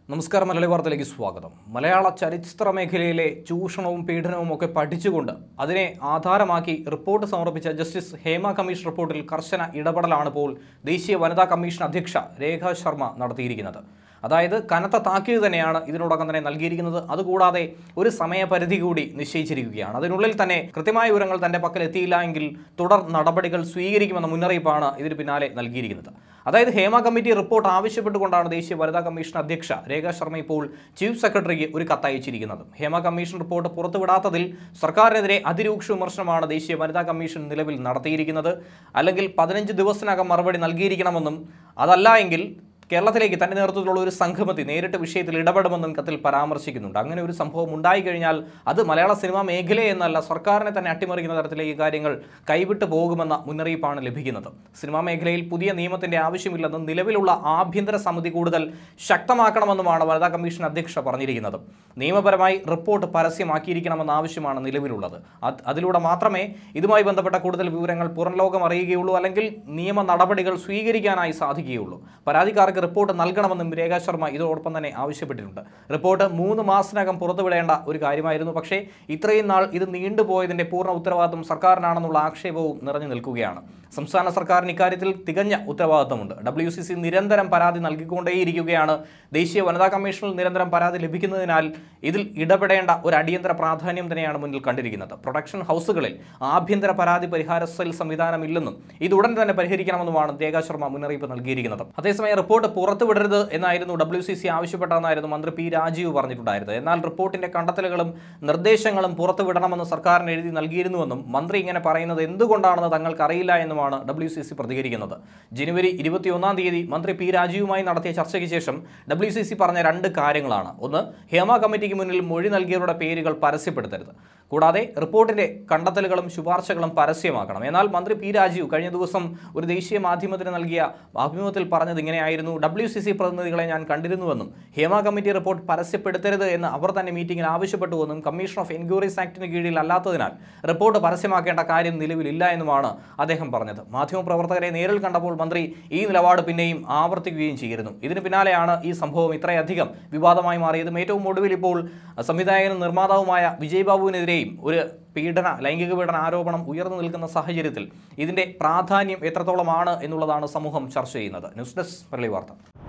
നമസ്കാരം മലയാളി വാർത്തയിലേക്ക് സ്വാഗതം മലയാള ചരിത്ര മേഖലയിലെ ചൂഷണവും പീഡനവും ഒക്കെ പഠിച്ചുകൊണ്ട് അതിനെ ആധാരമാക്കി റിപ്പോർട്ട് സമർപ്പിച്ച ജസ്റ്റിസ് ഹേമ കമ്മീഷൻ റിപ്പോർട്ടിൽ കർശന ഇടപെടലാണ് ഇപ്പോൾ ദേശീയ വനിതാ കമ്മീഷൻ അധ്യക്ഷ രേഖ ശർമ്മ നടത്തിയിരിക്കുന്നത് അതായത് കനത്ത താക്കീത് തന്നെയാണ് ഇതിനോടകം തന്നെ നൽകിയിരിക്കുന്നത് അതുകൂടാതെ ഒരു സമയപരിധി കൂടി നിശ്ചയിച്ചിരിക്കുകയാണ് അതിനുള്ളിൽ തന്നെ കൃത്യമായ വിവരങ്ങൾ തന്റെ പക്കൽ എത്തിയില്ല എങ്കിൽ തുടർ നടപടികൾ സ്വീകരിക്കുമെന്ന മുന്നറിയിപ്പാണ് ഇതിന് പിന്നാലെ നൽകിയിരിക്കുന്നത് അതായത് ഹേമ കമ്മിറ്റി റിപ്പോർട്ട് ആവശ്യപ്പെട്ടുകൊണ്ടാണ് ദേശീയ വനിതാ കമ്മീഷൻ അധ്യക്ഷ രേഖ ശർമ്മ ഇപ്പോൾ ചീഫ് സെക്രട്ടറിക്ക് ഒരു കത്തയച്ചിരിക്കുന്നത് ഹേമ കമ്മീഷൻ റിപ്പോർട്ട് പുറത്തുവിടാത്തതിൽ സർക്കാരിനെതിരെ അതിരൂക്ഷ വിമർശനമാണ് ദേശീയ വനിതാ കമ്മീഷൻ നിലവിൽ നടത്തിയിരിക്കുന്നത് അല്ലെങ്കിൽ പതിനഞ്ച് ദിവസത്തിനകം മറുപടി നൽകിയിരിക്കണമെന്നും അതല്ല എങ്കിൽ കേരളത്തിലേക്ക് തന്റെ നേതൃത്വത്തിലുള്ള ഒരു സംഘമെത്തി നേരിട്ട് വിഷയത്തിൽ ഇടപെടുമെന്നും കത്തിൽ പരാമർശിക്കുന്നുണ്ട് അങ്ങനെ ഒരു സംഭവം ഉണ്ടായി കഴിഞ്ഞാൽ അത് മലയാള സിനിമാ മേഖലയെന്നല്ല സർക്കാരിനെ തന്നെ അട്ടിമറിക്കുന്ന തരത്തിലേക്ക് കാര്യങ്ങൾ കൈവിട്ടു പോകുമെന്ന മുന്നറിയിപ്പാണ് ലഭിക്കുന്നത് സിനിമാ മേഖലയിൽ പുതിയ നിയമത്തിന്റെ ആവശ്യമില്ലെന്നും നിലവിലുള്ള ആഭ്യന്തര സമിതി കൂടുതൽ ശക്തമാക്കണമെന്നുമാണ് വനിതാ കമ്മീഷൻ അധ്യക്ഷ പറഞ്ഞിരിക്കുന്നത് നിയമപരമായി റിപ്പോർട്ട് പരസ്യമാക്കിയിരിക്കണമെന്ന ആവശ്യമാണ് നിലവിലുള്ളത് അത് അതിലൂടെ മാത്രമേ ഇതുമായി ബന്ധപ്പെട്ട കൂടുതൽ വിവരങ്ങൾ പുറം ലോകം അറിയുകയുള്ളൂ അല്ലെങ്കിൽ നിയമ നടപടികൾ സ്വീകരിക്കാനായി സാധിക്കുകയുള്ളൂ പരാതിക്കാർക്ക് റിപ്പോർട്ട് നൽകണമെന്നും രേഖ ശർമ്മ ഇതോടൊപ്പം തന്നെ ആവശ്യപ്പെട്ടിട്ടുണ്ട് റിപ്പോർട്ട് മൂന്ന് മാസത്തിനകം പുറത്തുവിടേണ്ട ഒരു കാര്യമായിരുന്നു പക്ഷേ ഇത്രയും നാൾ ഇത് നീണ്ടുപോയതിന്റെ പൂർണ്ണ ഉത്തരവാദിത്വം സർക്കാരിനാണെന്നുള്ള ആക്ഷേപവും നിറഞ്ഞു നിൽക്കുകയാണ് സംസ്ഥാന സർക്കാരിന് ഇക്കാര്യത്തിൽ തികഞ്ഞ ഉത്തരവാദിത്തമുണ്ട് ഡബ്ല്യു സി സി നിരന്തരം പരാതി നൽകിക്കൊണ്ടേയിരിക്കുകയാണ് ദേശീയ വനിതാ കമ്മീഷനിൽ നിരന്തരം പരാതി ലഭിക്കുന്നതിനാൽ ഇതിൽ ഇടപെടേണ്ട ഒരു അടിയന്തര പ്രാധാന്യം തന്നെയാണ് മുന്നിൽ കണ്ടിരിക്കുന്നത് പ്രൊഡക്ഷൻ ഹൗസുകളിൽ ആഭ്യന്തര പരാതി പരിഹാര സെൽ സംവിധാനമില്ലെന്നും ഇത് ഉടൻ തന്നെ പരിഹരിക്കണമെന്നുമാണ് രേഖാ ശർമ്മ മുന്നറിയിപ്പ് നൽകിയിരിക്കുന്നത് അതേസമയം റിപ്പോർട്ട് പുറത്തുവിടരുത് എന്നായിരുന്നു ഡബ്ല്യു സി സി ആവശ്യപ്പെട്ടതെന്നായിരുന്നു മന്ത്രി പി രാജീവ് പറഞ്ഞിട്ടുണ്ടായിരുന്നത് എന്നാൽ റിപ്പോർട്ടിന്റെ കണ്ടെത്തലുകളും നിർദ്ദേശങ്ങളും പുറത്തുവിടണമെന്ന് സർക്കാരിന് എഴുതി നൽകിയിരുന്നുവെന്നും മന്ത്രി ഇങ്ങനെ പറയുന്നത് എന്തുകൊണ്ടാണെന്ന് തങ്ങൾക്ക് അറിയില്ല എന്നുമാണ് ഡബ്ല്യു സി സി പ്രതികരിക്കുന്നത് ജനുവരി ഇരുപത്തിയൊന്നാം തീയതി മന്ത്രി പി രാജീവുമായി നടത്തിയ ചർച്ചയ്ക്ക് ശേഷം ഡബ്ല്യു സി സി പറഞ്ഞ രണ്ട് കാര്യങ്ങളാണ് ഒന്ന് ഹേമ കമ്മിറ്റിക്ക് മുന്നിൽ മൊഴി നൽകിയവരുടെ പേരുകൾ പരസ്യപ്പെടുത്തരുത് കൂടാതെ റിപ്പോർട്ടിന്റെ കണ്ടെത്തലുകളും ശുപാർശകളും പരസ്യമാക്കണം എന്നാൽ മന്ത്രി പി രാജീവ് കഴിഞ്ഞ ദിവസം ഒരു ദേശീയ മാധ്യമത്തിന് നൽകിയ അഭിമുഖത്തിൽ പറഞ്ഞത് ഇങ്ങനെയായിരുന്നു ഡബ്ല്യു സി സി പ്രതിനിധികളെ ഞാൻ കണ്ടിരുന്നുവെന്നും ഹേമ കമ്മിറ്റി റിപ്പോർട്ട് പരസ്യപ്പെടുത്തരുത് എന്ന് അവർ തന്നെ മീറ്റിംഗിൽ ആവശ്യപ്പെട്ടുവെന്നും കമ്മീഷൻ ഓഫ് എൻക്വയറീസ് ആക്ടിന് കീഴിൽ അല്ലാത്തതിനാൽ റിപ്പോർട്ട് പരസ്യമാക്കേണ്ട കാര്യം നിലവിലില്ല എന്നുമാണ് അദ്ദേഹം പറഞ്ഞത് മാധ്യമപ്രവർത്തകരെ നേരിൽ കണ്ടപ്പോൾ മന്ത്രി ഈ നിലപാട് പിന്നെയും ആവർത്തിക്കുകയും ചെയ്തിരുന്നു ഇതിന് പിന്നാലെയാണ് ഈ സംഭവം ഇത്രയധികം വിവാദമായി മാറിയതും ഏറ്റവും ഒടുവിൽ ഇപ്പോൾ സംവിധായകനും നിർമ്മാതാവുമായ വിജയ് ബാബുവിനെതിരെയും ഒരു പീഡന ലൈംഗിക പീഡന ആരോപണം ഉയർന്നു നിൽക്കുന്ന സാഹചര്യത്തിൽ ഇതിന്റെ പ്രാധാന്യം എത്രത്തോളമാണ് എന്നുള്ളതാണ് സമൂഹം ചർച്ച ചെയ്യുന്നത് ന്യൂസ് ഡെസ്ക് മലയാളി വാർത്ത